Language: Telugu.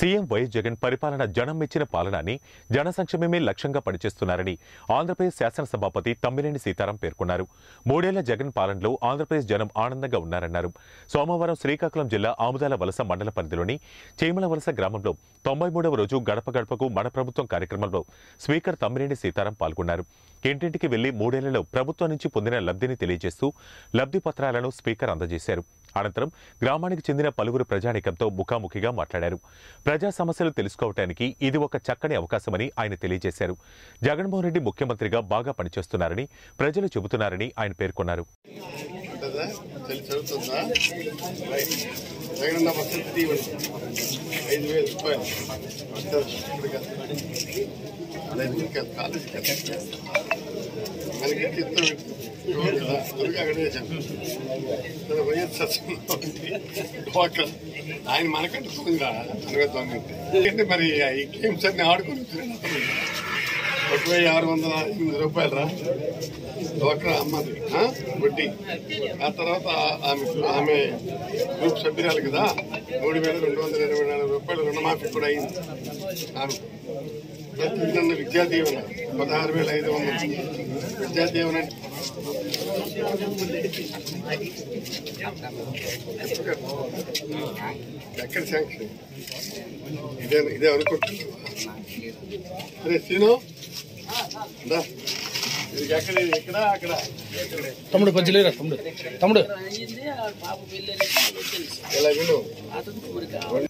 సీఎం వైఎస్ జగన్ పరిపాలన జనం మెచ్చిన పాలన అని జన సంక్షేమమే లక్ష్యంగా పనిచేస్తున్నారని ఆంధ్రప్రదేశ్ శాసనసభాపతి తమ్మినేని సీతారాం పేర్కొన్నారు మూడేళ్ల జగన్ పాలనలో ఆంధ్రప్రదేశ్ జనం ఆనందంగా ఉన్నారన్నారు సోమవారం శ్రీకాకుళం జిల్లా ఆముదాల వలస మండల పరిధిలోని చేమల వలస గ్రామంలో తొంభై మూడవ రోజు గడప గడపకు మన ప్రభుత్వం కార్యక్రమంలో స్పీకర్ తమ్మినేని సీతారాం పాల్గొన్నారు ఇంటింటికి వెళ్లి మూడేళ్లలో ప్రభుత్వం నుంచి పొందిన లబ్ధిని తెలియజేస్తూ లబ్ధి పత్రాలను స్పీకర్ అందజేశారు అనంతరం గ్రామానికి చెందిన పలువురు ప్రజానీకంతో ముఖాముఖిగా మాట్లాడారు ప్రజా సమస్యలు తెలుసుకోవటానికి ఇది ఒక చక్కని అవకాశమని ఆయన తెలియజేశారు జగన్మోహన్ రెడ్డి ముఖ్యమంత్రిగా బాగా పనిచేస్తున్నారని ప్రజలు చెబుతున్నారని ఆయన పేర్కొన్నారు ఉంటుందా చలి చదువుతుందా రైట్ జగనన్న వసతి దీవెన ఐదు వేల రూపాయలు వస్తారు ఇక్కడికి వస్తారు. అదే ఇంటికి వెళ్తారు, కాలేజీకి వెళ్తారు. మనకి చిత్తం పెట్టుకుంటారు కదా అందుకే అక్కడ వేసాను ఇక్కడ వైఎస్ఆర్ డాక్టర్ ఆయన మనకంటే తొందర అనగా తొందర ఎందుకంటే మరి ఈ గేమ్స్ అన్ని ఆడుకుని వచ్చినాడు. ఒక వెయ్యి ఆరు వందల ఎనిమిది రూపాయలు రా డ్వాక్రా అమ్మది ఆ? వడ్డీ ఆ తర్వాత ఆమె ఆమె గ్రూప్ సభ్యురాలు కదా మూడు వేల రెండు వందల ఇరవై నాలుగు రూపాయలు రుణమాఫీ కూడా అయింది ఆమె ప్రతిదిన విద్యా దీవెన పదహారు వేల ఐదు వందలు విద్యా దీవెన అంటే ఎక్కడ శాంక్షన్ ఇదే ఇదే అనుకుంటున్నావా అరే సీను దా. ఇది ఎక్కడ ఇది ఎక్కడ అక్కడ తమ్ముడు కొంచెం లేరా తమ్ముడు తమ్ముడు అయింది ఆ పాప పెళ్ళి అనేది తెలుసు ఇలా విను అతను ఊరికి